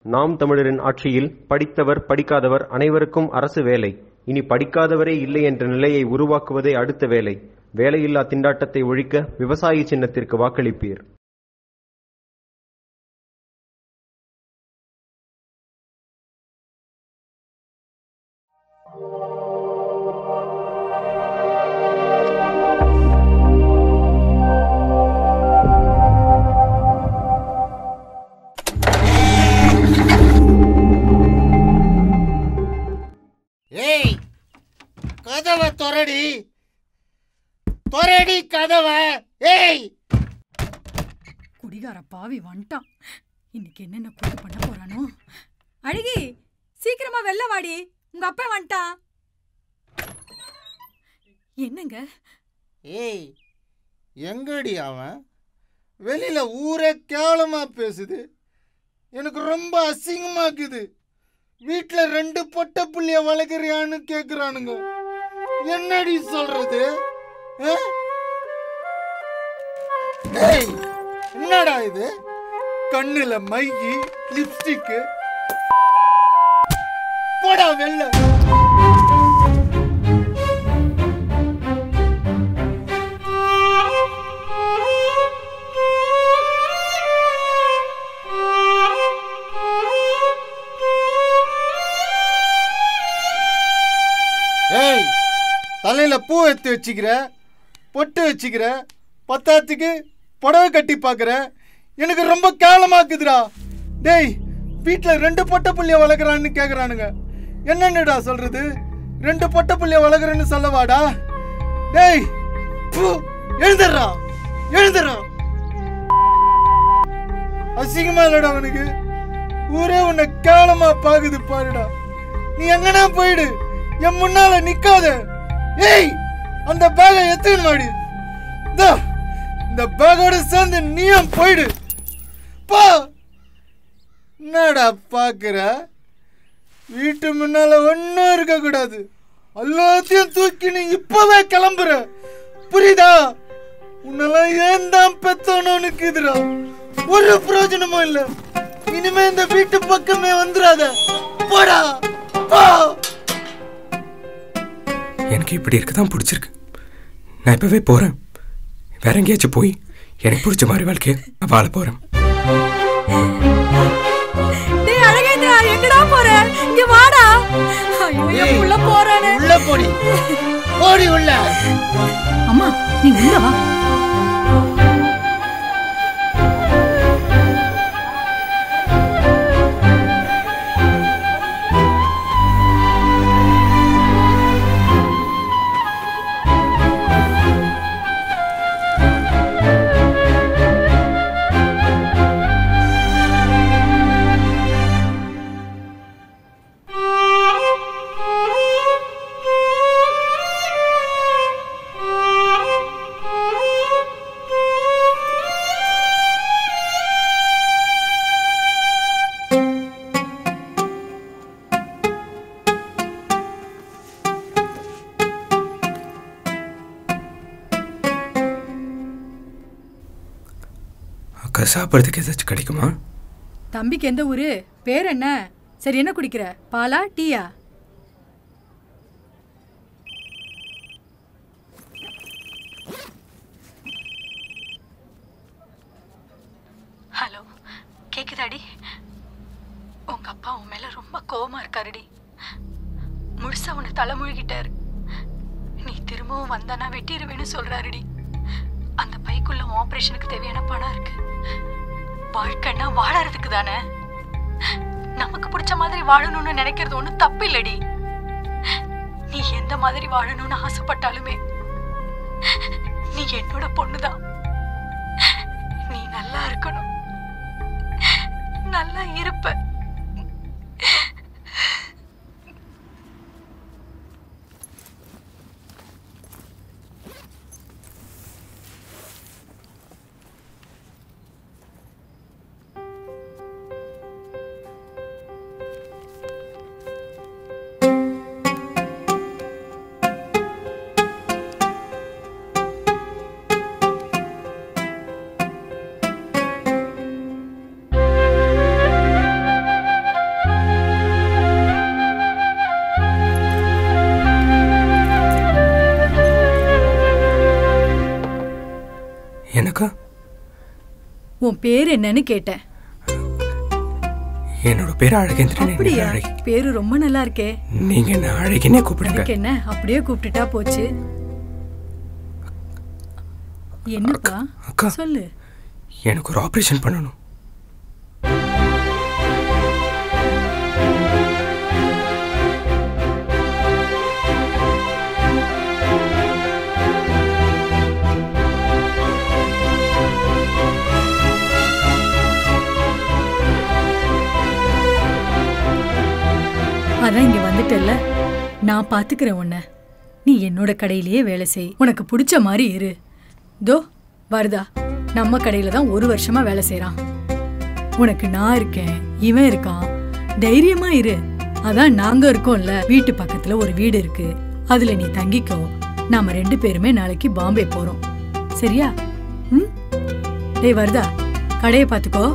நாம் தமிழரின் ஆட்சியில் படித்தவர் படிக்காதவர் அனைவருக்கும் அரசு வேலை இனி படிக்காதவரே இல்லை என்ற நிலையை உருவாக்குவதே அடுத்த வேலை வேலையில்லா திண்டாட்டத்தை ஒழிக்க விவசாயி சின்னத்திற்கு வாக்களிப்பீர் ஏய் கதவை தொரடி தொரடி கதவை ஏய் குடிகார பாவி வந்துட்டான் இன்னைக்கு என்னென்ன கூத்து பண்ண போறானோ அழகி சீக்கிரமா வெளில வாடி உங்க அப்பா வந்துட்டான் என்னங்க ஏய் எங்கடி அவன் வெளியில ஊரே கேவலமா பேசுது எனக்கு ரொம்ப அசிங்கமா இருக்குது வீட்ல ரெண்டு பொட்டை புள்ளைய வளர்க்குறியான்னு கேக்குறானுங்க என்னடி சொல்றது ஆ? ஏய் என்னடா இது கண்ணுல மையி லிப்ஸ்டிக்கு போடா வெளில ஏய் தலையில பூ எடுத்து வச்சுக்கிற பொட்டு வச்சுக்கிற பத்தாத்துக்கு புடவை கட்டி பார்க்குற எனக்கு ரொம்ப கேவலமாக்குதுடா டேய் வீட்டில் ரெண்டு பொட்டை புள்ளைய வளர்க்குறான்னு கேட்குறானுங்க என்னன்னுடா சொல்றது ரெண்டு பொட்டை புள்ளைய வளர்க்குறேன்னு சொல்லவாடா டேய் பூ எழுந்துடுறா எழுந்துடுறா அசிங்கமா இல்லடா அவனுக்கு ஊரே உன்னை கேவலமா பாக்குது பாருடா நீ எங்கனா போயிடு என் முன்னால நிக்காத ஏய் அந்த பேகை எத்துன்னு வாடி இந்தா, இந்த பேகோட சேர்ந்து நீயும் போயிடு போ என்னடா பாக்குற வீட்டு முன்னால ஒன்றும் இருக்க கூடாது எல்லாத்தையும் தூக்கி நீ இப்பவே கிளம்புற புரியுதா உன்னெல்லாம் ஏன் தான் பெத்தோன்னு இருக்குதுடா ஒரு பிரயோஜனமும் இல்ல இனிமே இந்த வீட்டு பக்கமே வந்துடாத போடா போ எனக்கு இப்படி இருக்க தான் பிடிச்சிருக்கு நான் இப்போவே போகிறேன் வேற எங்கேயாச்சும் போய் எனக்கு பிடிச்ச மாதிரி வாழ்க்கையை நான் வாழ போகிறேன் டேய் அழகேந்திரா எங்கடா போற இங்க வாடா ஐயோ என் புள்ள போறானே உள்ள போடி போடி உள்ள அம்மா நீ உள்ள வா அக்கா சாப்பிட்றதுக்கு ஏதாச்சும் கிடைக்குமா தம்பிக்கு எந்த ஊரு பேர் என்ன சரி என்ன குடிக்கிற பாலா டீயா ஹலோ கேக்குதாடி உங்க அப்பா உன் மேல ரொம்ப கோவமா இருக்காருடி முழுசா உன்னை தலை முழுகிட்டாரு நீ திரும்பவும் வந்தானா வெட்டிடுவேன்னு சொல்றாருடி அந்த பைக்குள்ள ஆபரேஷனுக்கு தேவையான பணம் இருக்கு வாழ்க்கைன்னா வாழறதுக்கு தானே நமக்கு பிடிச்ச மாதிரி வாழணும்னு நினைக்கிறது ஒன்றும் தப்பு இல்லடி நீ எந்த மாதிரி வாழணும்னு ஆசைப்பட்டாலுமே நீ என்னோட பொண்ணுதான் நீ நல்லா இருக்கணும் நல்லா இருப்ப உன் பேர் என்னன்னு கேட்டேன் என்னோட பேர் அழகேந்திரன் என்ன அப்படியா அழகி பேரு ரொம்ப நல்லா இருக்கே நீங்க என்ன அழகினே கூப்பிடுங்க அதுக்கு என்ன அப்படியே கூப்பிட்டுட்டா போச்சு என்னப்பா அக்கா. சொல்லு எனக்கு ஒரு ஆபரேஷன் பண்ணணும் அதான் இங்க வந்துட்டல்ல நான் பாத்துக்கிறேன் உன்னை நீ என்னோட கடையிலேயே வேலை செய் உனக்கு பிடிச்ச மாதிரி இரு தோ வருதா நம்ம கடையில தான் ஒரு வருஷமா வேலை செய்றான் உனக்கு நான் இருக்கேன் இவன் இருக்கான் தைரியமா இரு அதான் நாங்க இருக்கோம்ல வீட்டு பக்கத்துல ஒரு வீடு இருக்கு அதுல நீ தங்கிக்கோ நாம ரெண்டு பேருமே நாளைக்கு பாம்பே போறோம் சரியா ம் டேய் வருதா கடையை பாத்துக்கோ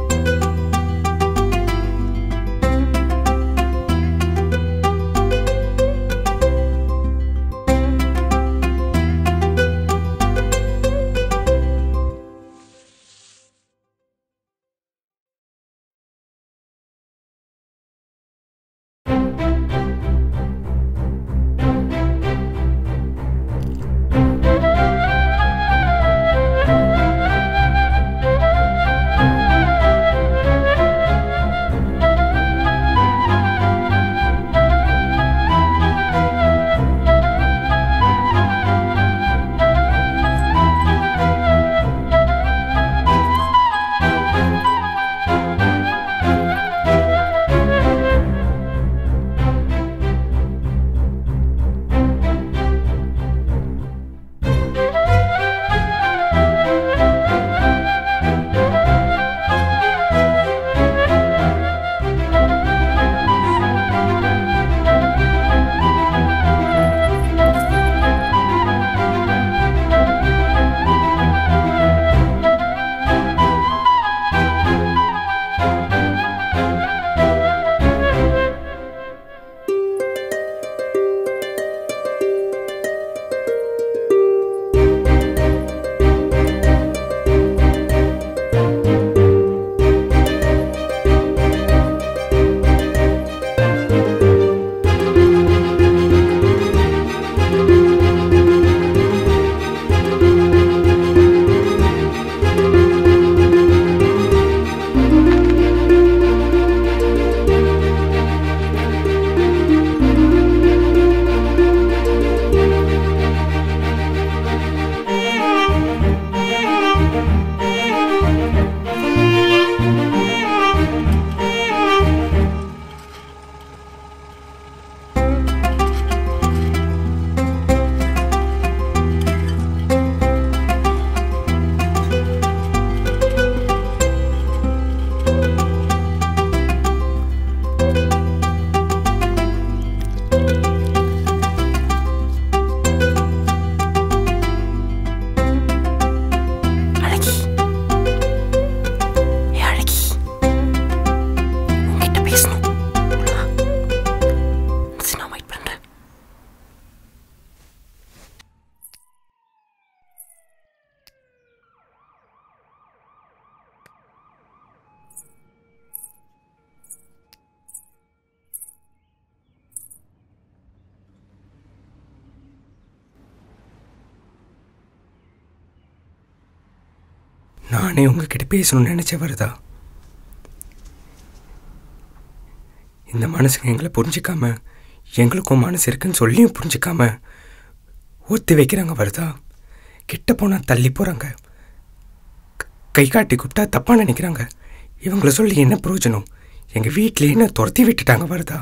அழகி ஏ அழகி உங்ககிட்ட பேசணும் சரி, நான் வெயிட் பண்றேன் நானே உங்ககிட்ட பேசணும்னு நினைச்ச வருதா இந்த மனசுங்க எங்களை புரிஞ்சுக்காம எங்களுக்கும் மனசு இருக்குன்னு சொல்லியும் புரிஞ்சுக்காம ஒத்தி வைக்கிறாங்க வருதா கிட்ட போனா தள்ளி போறாங்க க- கை காட்டி கூப்பிட்டா தப்பா நினைக்கிறாங்க இவங்கள சொல்லி என்ன பிரயோஜனம் எங்க வீட்டிலேயே என்ன துரத்தி விட்டுட்டாங்க வருதா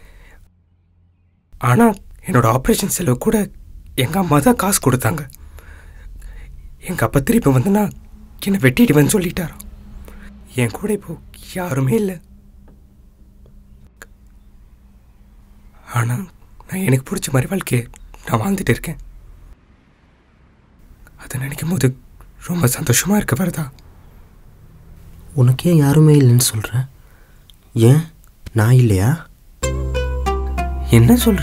ஆனா என்னோட ஆப்ரேஷன் செலவு கூட எங்க அம்மா தான் காசு கொடுத்தாங்க எங்க அப்பா திருப்பி வந்து நான் என்னை வெட்டிடுவேன்னு சொல்லிட்டாராம் என் கூட இப்போ யாருமே இல்லை ஆனா நான் எனக்கு பிடிச்ச மாதிரி வாழ்க்கையை நான் வாழ்ந்துட்டு இருக்கேன் அதை நினைக்கும் போது ரொம்ப சந்தோஷமா இருக்க வருதா உனக்கு ஏன் யாருமே இல்லைன்னு சொல்கிற ஏன் நான் இல்லையா என்ன சொல்ற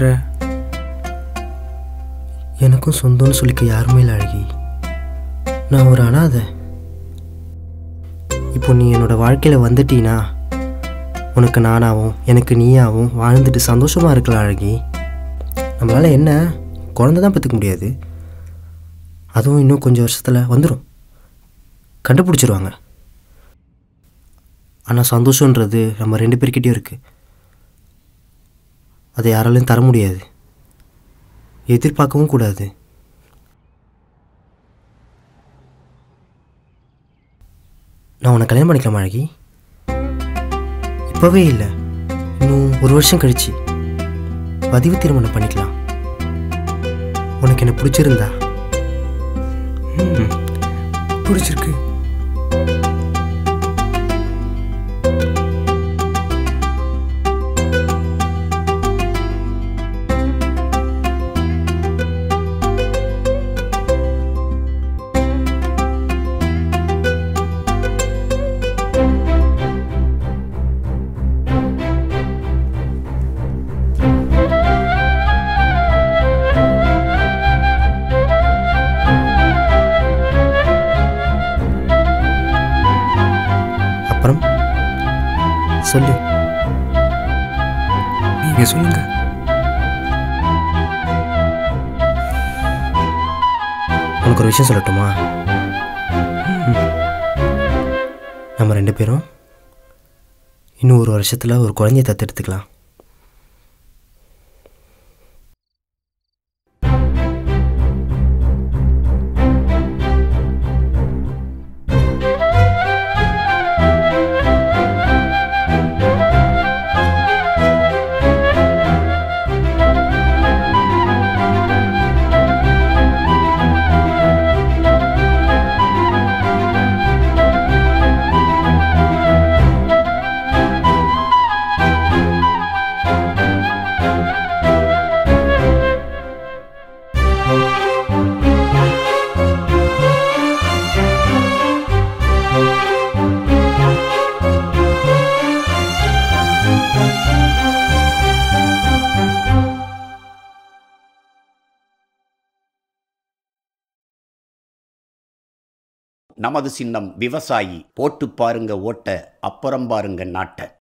எனக்கும் சொந்தம்னு சொல்லிக்க யாருமே இல்லை அழகி நான் ஒரு அனாதை இப்போ நீ என்னோட வாழ்க்கையில் வந்துட்டீனா உனக்கு நானாகவும் எனக்கு நீயாகவும் வாழ்ந்துட்டு சந்தோஷமாக இருக்கலாம் அழகி நம்மளால் என்ன குழந்தை தான் பெற்றுக்க முடியாது அதுவும் இன்னும் கொஞ்சம் வருஷத்தில் வந்துடும் கண்டுபிடிச்சிருவாங்க ஆனால் சந்தோஷன்றது நம்ம ரெண்டு பேர்கிட்டயும் இருக்குது அதை யாராலையும் தர முடியாது எதிர்பார்க்கவும் கூடாது நான் உன்னை கல்யாணம் பண்ணிக்கலாமா அழகி இப்போவே இல்லை இன்னும் ஒரு வருஷம் கழிச்சு பதிவு திருமணம் பண்ணிக்கலாம் உனக்கு என்ன பிடிச்சிருந்தா ம் பிடிச்சிருக்கு அப்புறம் சொல்லு நீங்கள் சொல்லுங்க உனக்கு ஒரு விஷயம் சொல்லட்டுமா நம்ம ரெண்டு பேரும் இன்னும் ஒரு வருஷத்தில் ஒரு குழந்தைய தத்தெடுத்துக்கலாம் நமது சின்னம் விவசாயி போட்டு பாருங்க ஓட்ட அப்புறம் பாருங்க நாட்ட